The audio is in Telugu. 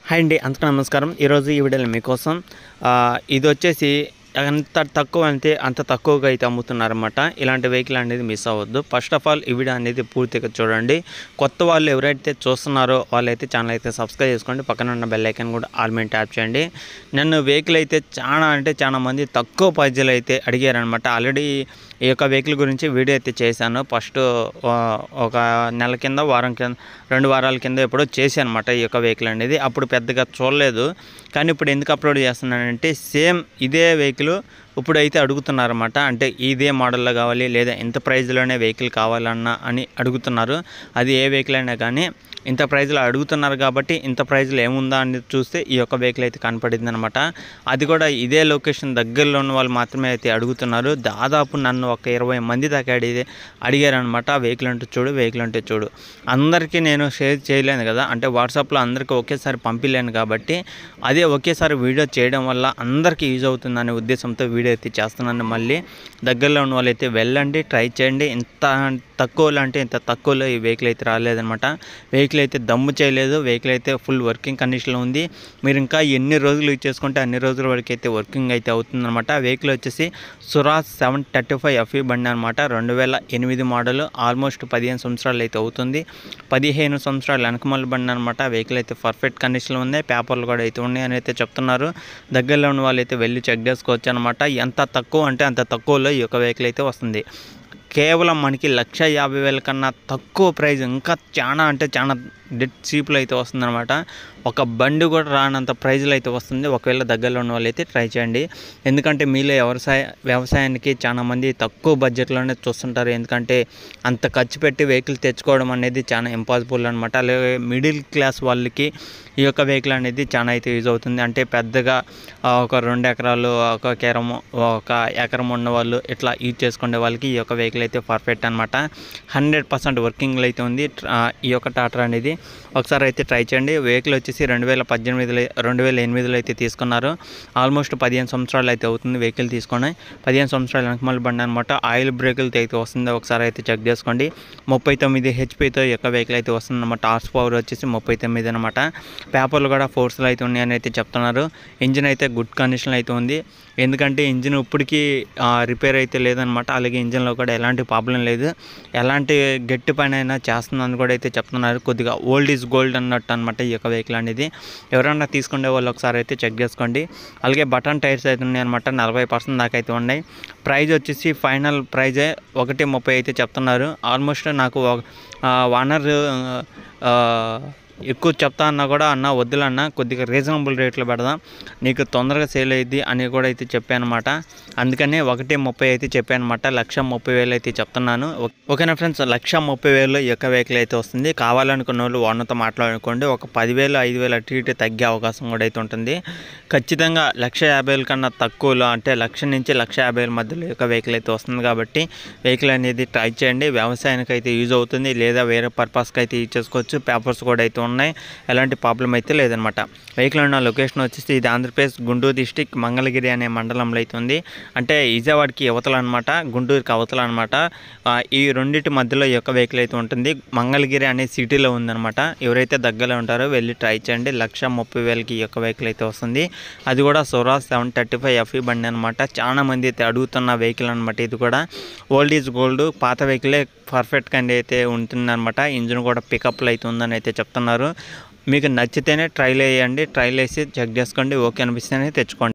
హాయ్ అండి అందరికీ నమస్కారం ఈరోజు ఈ వీడియోలో మీకోసం ఆ, ఇది వచ్చేసి ఎంత తక్కువ అంటే అంత తక్కువగా అయితే అమ్ముతున్నారన్నమాట ఇలాంటి వెహికల్ అనేది మిస్ అవ్వద్దు ఫస్ట్ ఆఫ్ ఆల్ ఈ వీడియో అనేది పూర్తిగా చూడండి కొత్త వాళ్ళు ఎవరైతే చూస్తున్నారో వాళ్ళైతే ఛానల్ అయితే సబ్స్క్రైబ్ చేసుకోండి పక్కన ఉన్న బెల్ ఐకాన్ కూడా ఆల్ మీద ట్యాప్ చేయండి నన్ను వెహికల్ అయితే చాలా అంటే చాలా మంది తక్కువ పైజలు అయితే అడిగారనమాట ఆల్రెడీ ఈ యొక్క వెహికల్ గురించి వీడియో అయితే చేశాను ఫస్ట్ ఒక నెల కింద వారం కింద రెండు వారాల కింద ఎప్పుడో చేశాను అనమాట ఈ యొక్క వెహికల్ అనేది అప్పుడు పెద్దగా చూడలేదు కానీ ఇప్పుడు ఎందుకు అప్లోడ్ చేస్తున్నానంటే సేమ్ ఇదే వెహికల్ ఇప్పుడు అయితే అడుగుతున్నారన్నమాట అంటే ఇదే మోడల్లో కావాలి లేదా ఇంత ప్రైజ్లోనే వెహికల్ కావాలన్నా అని అడుగుతున్నారు అది ఏ వెహికల్ అయినా కానీ ఇంత ప్రైజ్లో అడుగుతున్నారు కాబట్టి ఇంత ప్రైజ్లో ఏముందా అని చూస్తే ఈ యొక్క వెహికల్ అయితే కనపడింది అనమాట అది కూడా ఇదే లొకేషన్ దగ్గరలో ఉన్న వాళ్ళు మాత్రమే అయితే అడుగుతున్నారు దాదాపు నన్ను ఒక ఇరవై మంది దాకా అడిగి అడిగారనమాట వెహికల్ అంటే చూడు వెహికల్ అంటే చూడు అందరికీ నేను షేర్ చేయలేను కదా అంటే వాట్సాప్లో అందరికీ ఒకేసారి పంపించలేను కాబట్టి అదే ఒకేసారి వీడియో చేయడం వల్ల అందరికీ యూజ్ అవుతుందనే ఉద్దేశంతో వీడియో అయితే చేస్తున్నాను మళ్ళీ దగ్గరలో ఉన్న వాళ్ళైతే వెళ్ళండి ట్రై చేయండి ఇంత తక్కువలో అంటే ఇంత తక్కువలో ఈ వెహికల్ అయితే రాలేదనమాట వెహికల్ అయితే దమ్ము చేయలేదు వెహికల్ అయితే ఫుల్ వర్కింగ్ కండిషన్లో ఉంది మీరు ఇంకా ఎన్ని రోజులు యూజ్ చేసుకుంటే అన్ని రోజుల వరకు అయితే వర్కింగ్ అయితే అవుతుందన్నమాట వెహికల్ వచ్చేసి Swaraj seven thirty five FE బండి అనమాట రెండు వేల ఎనిమిది మోడల్ ఆల్మోస్ట్ పదిహేను సంవత్సరాలు అయితే అవుతుంది పదిహేను సంవత్సరాలు వెనకమల్ల బండి అనమాట వెహికల్ అయితే పర్ఫెక్ట్ కండిషన్లో ఉంది పేపర్లు కూడా అయితే ఉన్నాయి అని అయితే చెప్తున్నారు దగ్గరలో ఉన్న వాళ్ళు అయితే వెళ్ళి చెక్ చేసుకోవచ్చు అనమాట ఎంత తక్కువ అంటే అంత తక్కువలో ఈ యొక్క వెహికల్ అయితే వస్తుంది కేవలం మనకి లక్ష యాభై వేల కన్నా తక్కువ ప్రైస్ ఇంకా చాలా అంటే చాలా డెడ్ చీప్లో అయితే వస్తుందన్నమాట ఒక బండి కూడా రానంత ప్రైజ్లో అయితే వస్తుంది ఒకవేళ దగ్గరలో ఉన్న వాళ్ళు అయితే ట్రై చేయండి ఎందుకంటే మీలో వ్యవసాయ వ్యవసాయానికి చాలా మంది తక్కువ బడ్జెట్లోనే చూస్తుంటారు ఎందుకంటే అంత ఖర్చు పెట్టి వెహికల్ తెచ్చుకోవడం అనేది చాలా ఇంపాసిబుల్ అనమాట అలాగే మిడిల్ క్లాస్ వాళ్ళకి ఈ యొక్క వెహికల్ అనేది చాలా అయితే యూజ్ అవుతుంది అంటే పెద్దగా ఆ, ఒక రెండు ఎకరాలు ఒక ఎకరం ఒక ఎకరం ఉన్న వాళ్ళు ఇట్లా యూజ్ చేసుకునే వాళ్ళకి ఈ యొక్క వెహికల్ అయితే పర్ఫెక్ట్ అనమాట హండ్రెడ్ పర్సెంట్ వర్కింగ్లో అయితే ఉంది ఆ, ఈ యొక్క టాటర్ అనేది ఒకసారి అయితే ట్రై చేయండి వెహికల్ వచ్చేసి రెండు వేల పద్దెనిమిదిలో రెండు వేల ఎనిమిదిలో అయితే తీసుకున్నారు ఆల్మోస్ట్ పదిహేను సంవత్సరాలు అయితే అవుతుంది వెహికల్ తీసుకొని పదిహేను సంవత్సరాలు వెనకమల బండి అనమాట ఆయిల్ బ్రేకులతో అయితే వస్తుంది ఒకసారి అయితే చెక్ చేసుకోండి ముప్పై తొమ్మిది హెచ్పితో ఈ యొక్క వెహికల్ అయితే వస్తుంది అనమాట హార్స్ పవర్ వచ్చేసి ముప్పై తొమ్మిది అనమాట పేపర్లు కూడా ఫోర్స్లో అయితే ఉన్నాయని అయితే చెప్తున్నారు ఇంజిన్ అయితే గుడ్ కండిషన్లో అయితే ఉంది ఎందుకంటే ఇంజిన్ ఇప్పటికీ రిపేర్ అయితే లేదనమాట అలాగే ఇంజిన్లో కూడా ఎలాంటి ప్రాబ్లం లేదు ఎలాంటి గట్టి పని అయినా చేస్తుందని కూడా అయితే చెప్తున్నారు కొద్దిగా ఓల్డ్ ఈజ్ గోల్డ్ అన్నట్టు అనమాట ఈ యొక్క వెహికల్ అనేది ఎవరైనా తీసుకునే వాళ్ళు ఒకసారి అయితే చెక్ చేసుకోండి అలాగే బటన్ టైర్స్ అయితే ఉన్నాయి అనమాట నలభై పర్సెంట్ దాకా అయితే ఉన్నాయి ప్రైజ్ వచ్చేసి ఫైనల్ ప్రైజే ఒకటి ముప్పై అయితే చెప్తున్నారు ఆల్మోస్ట్ నాకు వానర్ ఎక్కువ చెప్తా అన్నా కూడా అన్న వద్దులన్న కొద్దిగా రీజనబుల్ రేట్లో పెడదాం నీకు తొందరగా సేల్ అయ్యిద్ది అని కూడా అయితే చెప్పానమాట అందుకనే ఒకటి ముప్పై అయితే చెప్పానమాట లక్ష ముప్పై వేలు అయితే చెప్తున్నాను ఓ- ఓకేనా ఫ్రెండ్స్ లక్ష ముప్పై వేలు ఈ యొక్క వెహికల్ అయితే వస్తుంది కావాలనుకున్న వాళ్ళు ఓనర్తో మాట్లాడుకోండి ఒక పదివేలు ఐదు వేలు అటు ఇటు తగ్గే అవకాశం కూడా అయితే ఉంటుంది ఖచ్చితంగా లక్ష యాభై వేల కన్నా తక్కువలో అంటే లక్ష నుంచి లక్ష యాభై వేల మధ్యలో ఈ యొక్క వెహికల్ అయితే వస్తుంది కాబట్టి వెహికల్ అనేది ట్రై చేయండి వ్యవసాయానికి అయితే యూజ్ అవుతుంది లేదా వేరే పర్పస్కి అయితే యూజ్ చేసుకోవచ్చు పేపర్స్ కూడా అయితే ఉన్నాయి ఎలాంటి ప్రాబ్లం అయితే లేదనమాట వెహికల్ ఉన్న లొకేషన్ వచ్చేసి ఇది ఆంధ్రప్రదేశ్ గుంటూరు డిస్టిక్ మంగళగిరి అనే మండలంలో అయితే ఉంది అంటే విజయవాడకి యువతల అనమాట గుంటూరుకి అవతల అనమాట ఈ రెండింటి మధ్యలో ఈ యొక్క వెహికల్ అయితే ఉంటుంది మంగళగిరి అనే సిటీలో ఉందన్నమాట ఎవరైతే దగ్గరలో ఉంటారో వెళ్ళి ట్రై చేయండి లక్ష ముప్పై వేలకి ఈ యొక్క వెహికల్ అయితే వస్తుంది అది కూడా Swaraj seven thirty five FE బండి అనమాట చాలా మంది అయితే అడుగుతున్న వెహికల్ అనమాట ఇది కూడా ఓల్డ్ ఈజ్ గోల్డ్ పాత వెహికలే పర్ఫెక్ట్గా అయితే ఉంటుందన్నమాట ఇంజిన్ కూడా పికప్లో అయితే ఉందని అయితే చెప్తున్నారు మీకు నచ్చితేనే ట్రైల్ వేయండి ట్రైల్ వేసి చెక్ చేసుకోండి ఓకే అనిపిస్తేనే తెచ్చుకోండి